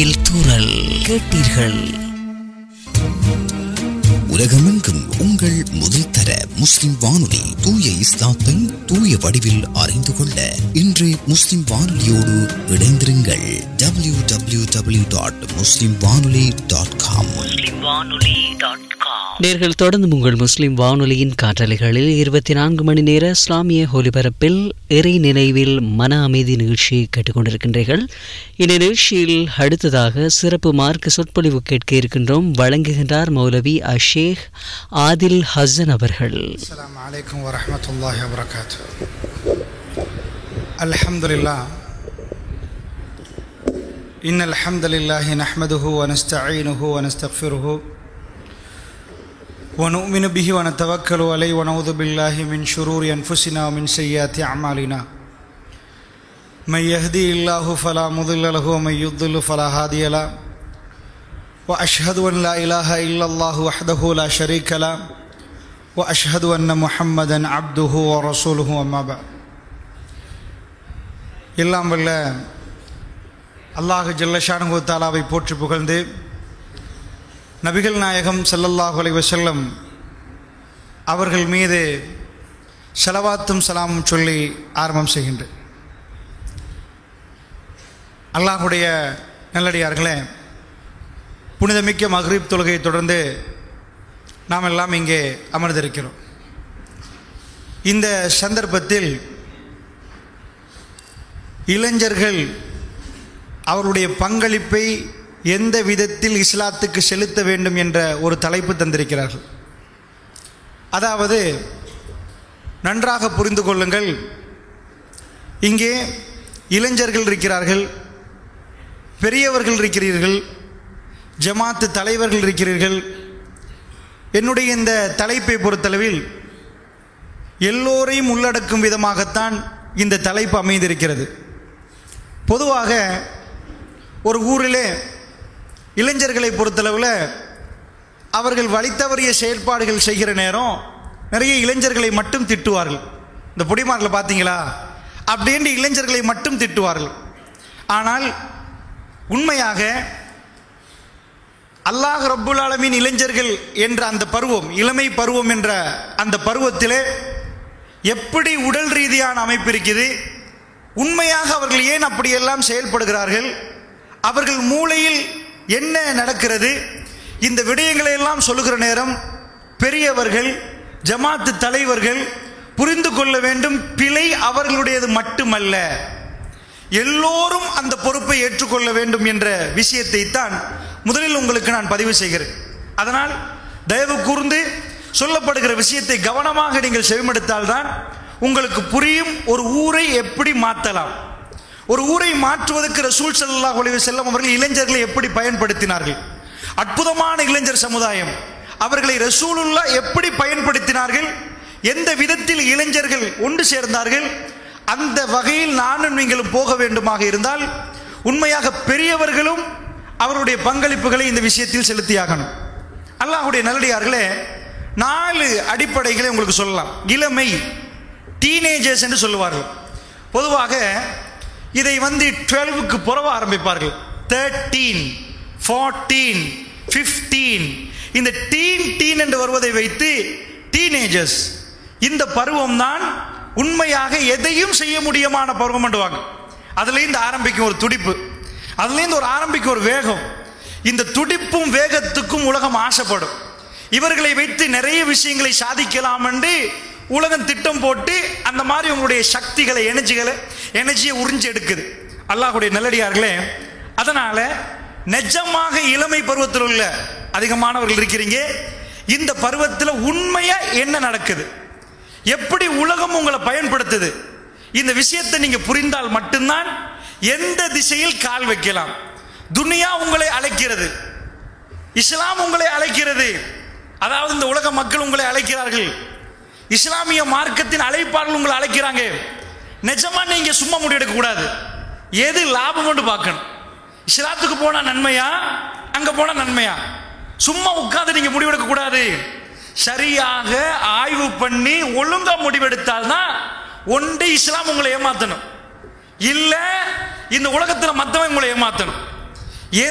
இசையில் தூரல் கேட்டீர்கள் உலகமெங்கும் உங்கள் முதல் தர முஸ்லிம் வானொலி தூய இஸ்லாத்தை தூய வடிவில் அறிந்து கொள்ள இன்று முஸ்லிம் வானொலியோடு இணைந்திருங்கள் W W W dot Muslim Vanoli dot com நேர்கள் தொடர்ந்து உங்கள் முஸ்லிம் வானொலியின் காற்றலைகளில் இருபத்தி நான்கு மணி நேர இஸ்லாமிய ஒலிபரப்பில் இறை நினைவில் மன அமைதி நிகழ்ச்சி கேட்டுக்கொண்டிருக்கின்றீர்கள் இந்த நிகழ்ச்சியில் அடுத்ததாக சிறப்பு மார்க்க சொற்பொழிவு கேட்க இருக்கின்றோம் வழங்குகின்றார் மௌலவி அஷேக் ஆதில் ஹசன் அவர்கள் السلام عليكم ورحمة الله وبركاته الحمد لله إن الحمد لله نحمده ونستعينه ونستغفره ونؤمن به ونتوكل عليه ونعوذ بالله من شرور أنفسنا ومن سيئات أعمالنا من يهدي الله فلا مضل له ومن يضل فلا هادي له وأشهد أن لا إله إلا الله وحده لا شريك له واشهد ان محمدا عبده ورسوله اما بعد எல்லாம் வல்ல அல்லாஹ் ஜல்லஷானு தாலாவை போற்றி புகழ்ந்து நபிகள் நாயகம் ஸல்லல்லாஹு அலைஹி வஸல்லம் அவர்கள் மீது செலவாத்தும் சலாமும் சொல்லி ஆரம்பம் செய்கின்றேன் அல்லாஹுடைய நல்லடியார்களே புனிதமிக்க மக்ரிப் தொழுகையை தொடர்ந்து நாம் எல்லாம் இங்கே அமர்ந்திருக்கிறோம் இந்த சந்தர்ப்பத்தில் இளைஞர்கள் அவருடைய பங்களிப்பை எந்த விதத்தில் இஸ்லாத்துக்கு செலுத்த வேண்டும் என்ற ஒரு தலைப்பு தந்திருக்கிறார்கள் அதாவது நன்றாக புரிந்து கொள்ளுங்கள் இங்கே இளைஞர்கள் இருக்கிறார்கள் பெரியவர்கள் இருக்கிறீர்கள் ஜமாத்து தலைவர்கள் இருக்கிறீர்கள் என்னுடைய இந்த தலைப்பை பொறுத்தளவில் எல்லோரையும் உள்ளடக்கும் விதமாகத்தான் இந்த தலைப்பு அமைந்திருக்கிறது பொதுவாக ஒரு ஊரிலே இளைஞர்களை பொறுத்தளவில் அவர்கள் வழித்தவறிய செயற்பாடுகள் செய்கிற நேரம் நிறைய இளைஞர்களை மட்டும் திட்டுவார்கள் இந்த பொடிமார்களை பார்த்தீங்களா அப்படின்ட்டு இளைஞர்களை மட்டும் திட்டுவார்கள் ஆனால் உண்மையாக அல்லாஹ் ரப்புல் ஆலமீன் இளைஞர்கள் என்ற அந்த பருவம் இளமை பருவம் என்ற அந்த பருவத்திலே எப்படி உடல் ரீதியான அமைப்பு இருக்குது உண்மையாக அவர்கள் ஏன் அப்படியெல்லாம் செயல்படுகிறார்கள் அவர்கள் மூளையில் என்ன நடக்கிறது இந்த விடயங்களை எல்லாம் சொல்லுகிற நேரம் பெரியவர்கள் ஜமாத்து தலைவர்கள் புரிந்து கொள்ள வேண்டும் பிழை அவர்களுடையது மட்டுமல்ல எல்லோரும் அந்த பொறுப்பை ஏற்றுக்கொள்ள வேண்டும் என்ற விஷயத்தை தான் முதலில் உங்களுக்கு நான் பதிவு செய்கிறேன் அதனால் தயவு கூர்ந்து சொல்லப்படுகிற விஷயத்தை கவனமாக நீங்கள் செவிமடுத்தால்தான் உங்களுக்கு புரியும் ஒரு ஊரை எப்படி மாற்றலாம் ஒரு ஊரை மாற்றுவதற்கு ரசூல் ஸல்லல்லாஹு அலைஹி வஸல்லம் அவர்கள் இளைஞர்களை எப்படி பயன்படுத்தினார்கள் அற்புதமான இளைஞர் சமுதாயம் அவர்களை ரசூலுல்லா எப்படி பயன்படுத்தினார்கள் எந்த விதத்தில் இளைஞர்கள் ஒன்று சேர்ந்தார்கள் அந்த வகையில் நானும் நீங்களும் போக வேண்டுமாக இருந்தால் உண்மையாக பெரியவர்களும் அவருடைய பங்களிப்புகளை இந்த விஷயத்தில் செலுத்தியாகணும் அல்லாஹுடைய நல்லடியார்களே நாலு அடிப்படைகளை உங்களுக்கு சொல்லலாம் இளமை டீனேஜர்ஸ் என்று சொல்லுவார்கள் பொதுவாக இதை வந்து டுவெல்வுக்கு புறவ ஆரம்பிப்பார்கள் தேர்ட்டீன் ஃபார்ட்டீன் ஃபிஃப்டீன் இந்த டீன் டீன் என்று வருவதை வைத்து டீனேஜர்ஸ் இந்த பருவம் தான் உண்மையாக எதையும் செய்ய முடியுமான பருவம் பண்ணுவாங்க அதுலேருந்து ஆரம்பிக்கும் ஒரு துடிப்பு அதுலேருந்து ஒரு ஆரம்பிக்கும் ஒரு வேகம் இந்த துடிப்பும் வேகத்துக்கும் உலகம் ஆசைப்படும் இவர்களை வைத்து நிறைய விஷயங்களை சாதிக்கலாம் என்று உலகம் திட்டம் போட்டு அந்த மாதிரி உங்களுடைய சக்திகளை எனர்ஜிகளை எனர்ஜியை உறிஞ்சி எடுக்குது அல்லாஹுடைய நல்லடியார்களே அதனால நிஜமாக இளமை பருவத்தில் உள்ள அதிகமானவர்கள் இருக்கிறீங்க இந்த பருவத்தில் உண்மையா என்ன நடக்குது எப்படி உலகம் உங்களை பயன்படுத்துது இந்த விஷயத்தை நீங்க புரிந்தால் மட்டும்தான் எந்த திசையில் கால் வைக்கலாம் துனியா உங்களை அழைக்கிறது இஸ்லாம் உங்களை அழைக்கிறது அதாவது இந்த உலக மக்கள் உங்களை அழைக்கிறார்கள் இஸ்லாமிய மார்க்கத்தின் அழைப்பாளர்கள் உங்களை அழைக்கிறாங்க நிஜமா நீங்க சும்மா முடிவெடுக்க கூடாது எது லாபம் பார்க்கணும் இஸ்லாத்துக்கு போனா நன்மையா அங்க போனா நன்மையா சும்மா உட்கார்ந்து நீங்க முடிவெடுக்க கூடாது சரியாக ஆய்வு பண்ணி ஒழுங்கா முடிவெடுத்தால்தான் ஒன்று இஸ்லாம் உங்களை ஏமாத்தணும் இல்ல இந்த உலகத்துல மத்தவன் உங்களை ஏமாத்தணும்